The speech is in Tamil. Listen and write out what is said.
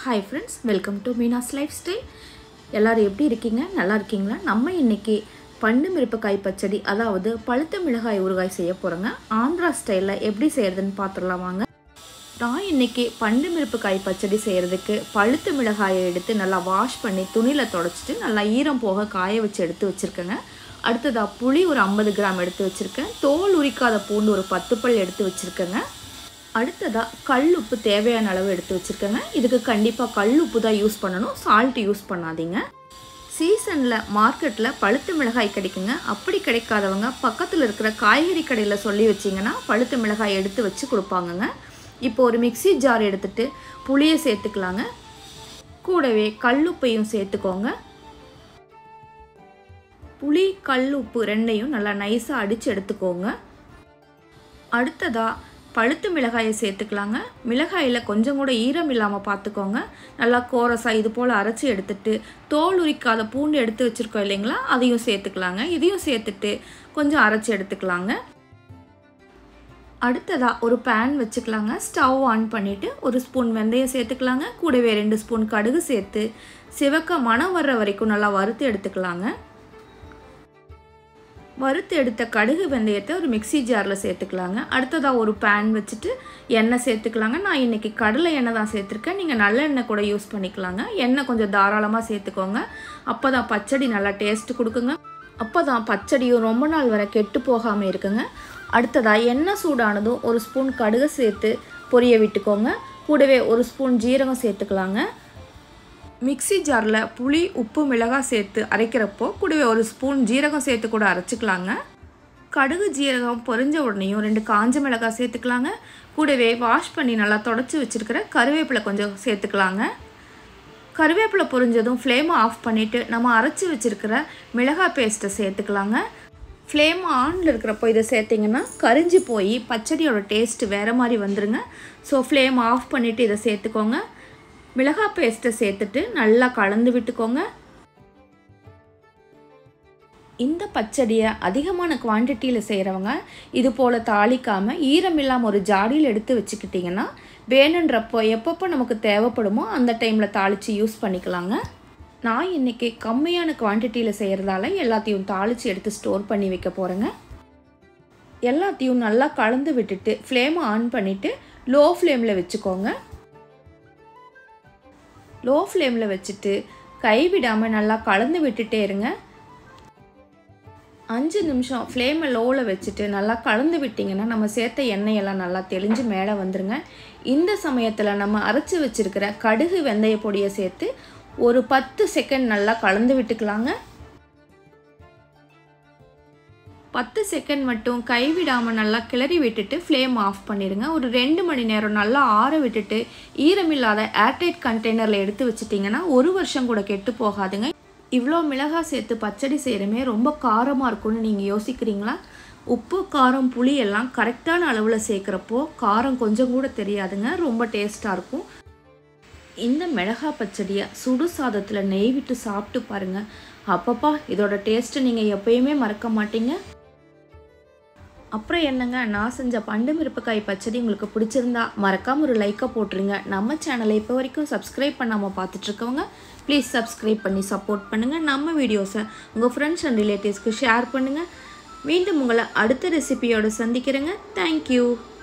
hi friends welcome to Meena's lifestyle எல்லோரும் எப்படி இருக்கீங்க நல்லா இருக்கீங்களா நம்ம இன்னைக்கு பண்டு மிரப்பக்காய் பச்சடி அதாவது பழுத்த மிளகாய் ஊறுகாய் செய்ய போகிறோங்க ஆந்திரா ஸ்டைலில் எப்படி செய்கிறதுன்னு பார்த்துடலாம் வாங்க நான் இன்னைக்கு பண்டு மிரப்பக்காய் பச்சடி செய்கிறதுக்கு பழுத்த மிளகாயை எடுத்து நல்லா வாஷ் பண்ணி துணியில் தொடச்சிட்டு நல்லா ஈரம் போக காய வச்சு எடுத்து வச்சுருக்கேங்க அடுத்ததாக புளி ஒரு ஐம்பது கிராம் எடுத்து வச்சுருக்கேன் தோல் உரிக்காத பூண்டு ஒரு பத்து பல் எடுத்து வச்சுருக்கேங்க அடுத்ததாக கல் உப்பு தேவையான அளவு எடுத்து வச்சுருக்கேங்க இதுக்கு கண்டிப்பாக கல் உப்பு தான் யூஸ் பண்ணணும் சால்ட் யூஸ் பண்ணாதீங்க சீசனில் மார்க்கெட்டில் பழுத்த மிளகாய் கிடைக்குங்க அப்படி கிடைக்காதவங்க பக்கத்தில் இருக்கிற காய்கறி கடையில் சொல்லி வச்சிங்கன்னா பழுத்த மிளகாய் எடுத்து வச்சு கொடுப்பாங்கங்க இப்போ ஒரு மிக்சி ஜார் எடுத்துட்டு புளியை சேர்த்துக்கலாங்க கூடவே கல்லுப்பையும் சேர்த்துக்கோங்க புளி கல் உப்பு ரெண்டையும் நல்லா நைஸாக அடித்து எடுத்துக்கோங்க அடுத்ததாக பழுத்து மிளகாயை சேர்த்துக்கலாங்க மிளகாயில் கொஞ்சம் கூட ஈரம் இல்லாமல் பார்த்துக்கோங்க நல்லா கோரஸாக இது போல் அரைச்சி எடுத்துட்டு தோல் உரிக்காத பூண்டு எடுத்து வச்சுருக்கோம் இல்லைங்களா அதையும் சேர்த்துக்கலாங்க இதையும் சேர்த்துட்டு கொஞ்சம் அரைச்சி எடுத்துக்கலாங்க அடுத்ததாக ஒரு பேன் வச்சுக்கலாங்க ஸ்டவ் ஆன் பண்ணிவிட்டு ஒரு ஸ்பூன் வெந்தயம் சேர்த்துக்கலாங்க கூடவே ரெண்டு ஸ்பூன் கடுகு சேர்த்து சிவக்க மணம் வர்ற வரைக்கும் நல்லா வறுத்து எடுத்துக்கலாங்க வறுத்து எடுத்த கடுகு வெந்தயத்தை ஒரு மிக்சி ஜாரில் சேர்த்துக்கலாங்க அடுத்ததாக ஒரு பேன் வச்சுட்டு எண்ணெய் சேர்த்துக்கலாங்க நான் இன்றைக்கி கடலை எண்ணெய் தான் சேர்த்துருக்கேன் நீங்கள் நல்ல எண்ணெய் கூட யூஸ் பண்ணிக்கலாங்க எண்ணெய் கொஞ்சம் தாராளமாக சேர்த்துக்கோங்க அப்போ தான் பச்சடி நல்லா டேஸ்ட்டு கொடுக்குங்க அப்போ தான் பச்சடியும் ரொம்ப நாள் வரை கெட்டு போகாமல் இருக்குங்க அடுத்ததாக எண்ணெய் சூடானதும் ஒரு ஸ்பூன் கடுகு சேர்த்து பொரிய விட்டுக்கோங்க கூடவே ஒரு ஸ்பூன் ஜீரகம் சேர்த்துக்கலாங்க மிக்சி ஜாரில் புளி உப்பு மிளகாய் சேர்த்து அரைக்கிறப்போ கூடவே ஒரு ஸ்பூன் ஜீரகம் சேர்த்து கூட அரைச்சிக்கலாங்க கடுகு ஜீரகம் பொரிஞ்ச உடனேயும் ரெண்டு காஞ்ச மிளகாய் சேர்த்துக்கலாங்க கூடவே வாஷ் பண்ணி நல்லா தொடச்சி வச்சுருக்கிற கருவேப்பிலை கொஞ்சம் சேர்த்துக்கலாங்க கருவேப்பிலை பொரிஞ்சதும் ஃப்ளேமை ஆஃப் பண்ணிவிட்டு நம்ம அரைச்சி வச்சுருக்கிற மிளகாய் பேஸ்ட்டை சேர்த்துக்கலாங்க ஃப்ளேம் ஆனில் இருக்கிறப்போ இதை சேர்த்திங்கன்னா கரிஞ்சு போய் பச்சடியோட டேஸ்ட்டு வேறு மாதிரி வந்துருங்க ஸோ ஃப்ளேம் ஆஃப் பண்ணிவிட்டு இதை சேர்த்துக்கோங்க மிளகாய் பேஸ்ட்டை சேர்த்துட்டு நல்லா கலந்து விட்டுக்கோங்க இந்த பச்சடியை அதிகமான குவான்டிட்டியில் செய்கிறவங்க இது போல் தாளிக்காமல் ஈரம் இல்லாமல் ஒரு ஜாடியில் எடுத்து வச்சுக்கிட்டிங்கன்னா வேணுன்றப்போ எப்பப்போ நமக்கு தேவைப்படுமோ அந்த டைமில் தாளித்து யூஸ் பண்ணிக்கலாங்க நான் இன்றைக்கி கம்மியான குவான்டிட்டியில் செய்கிறதால எல்லாத்தையும் தாளித்து எடுத்து ஸ்டோர் பண்ணி வைக்க போகிறேங்க எல்லாத்தையும் நல்லா கலந்து விட்டுட்டு ஃப்ளேமை ஆன் பண்ணிவிட்டு லோ ஃப்ளேமில் வச்சுக்கோங்க லோ ஃப்ளேமில் வச்சுட்டு கைவிடாமல் நல்லா கலந்து விட்டுட்டே இருங்க அஞ்சு நிமிஷம் ஃப்ளேமை லோவில் வச்சுட்டு நல்லா கலந்து விட்டிங்கன்னா நம்ம சேர்த்த எண்ணெயெல்லாம் நல்லா தெளிஞ்சு மேலே வந்துருங்க இந்த சமயத்தில் நம்ம அரைச்சி வச்சுருக்கிற கடுகு வெந்தய பொடியை சேர்த்து ஒரு பத்து செகண்ட் நல்லா கலந்து விட்டுக்கலாங்க பத்து செகண்ட் மட்டும் கைவிடாமல் நல்லா கிளறி விட்டுட்டு ஃப்ளேம் ஆஃப் பண்ணிடுங்க ஒரு ரெண்டு மணி நேரம் நல்லா ஆற விட்டுட்டு ஈரமில்லாத ஏர்டைட் கண்டெய்னரில் எடுத்து வச்சிட்டிங்கன்னா ஒரு வருஷம் கூட கெட்டு போகாதுங்க இவ்வளோ மிளகாய் சேர்த்து பச்சடி செய்கிறமே ரொம்ப காரமாக இருக்கும்னு நீங்கள் யோசிக்கிறீங்களா உப்பு காரம் புளி எல்லாம் கரெக்டான அளவில் சேர்க்குறப்போ காரம் கொஞ்சம் கூட தெரியாதுங்க ரொம்ப டேஸ்ட்டாக இருக்கும் இந்த மிளகாய் பச்சடியை சுடு சாதத்தில் நெய் விட்டு சாப்பிட்டு பாருங்கள் அப்பப்பா இதோட டேஸ்ட்டு நீங்கள் எப்பயுமே மறக்க மாட்டீங்க அப்புறம் என்னங்க நான் செஞ்ச பண்டு மிரப்பக்காய் பச்சடி உங்களுக்கு பிடிச்சிருந்தா மறக்காமல் ஒரு லைக்கை போட்டுருங்க நம்ம சேனலை இப்போ வரைக்கும் சப்ஸ்கிரைப் பண்ணாமல் பார்த்துட்ருக்கவங்க ப்ளீஸ் சப்ஸ்கிரைப் பண்ணி சப்போர்ட் பண்ணுங்கள் நம்ம வீடியோஸை உங்கள் ஃப்ரெண்ட்ஸ் அண்ட் ரிலேட்டிவ்ஸ்க்கு ஷேர் பண்ணுங்கள் மீண்டும் உங்களை அடுத்த ரெசிபியோடு சந்திக்கிறேங்க தேங்க்யூ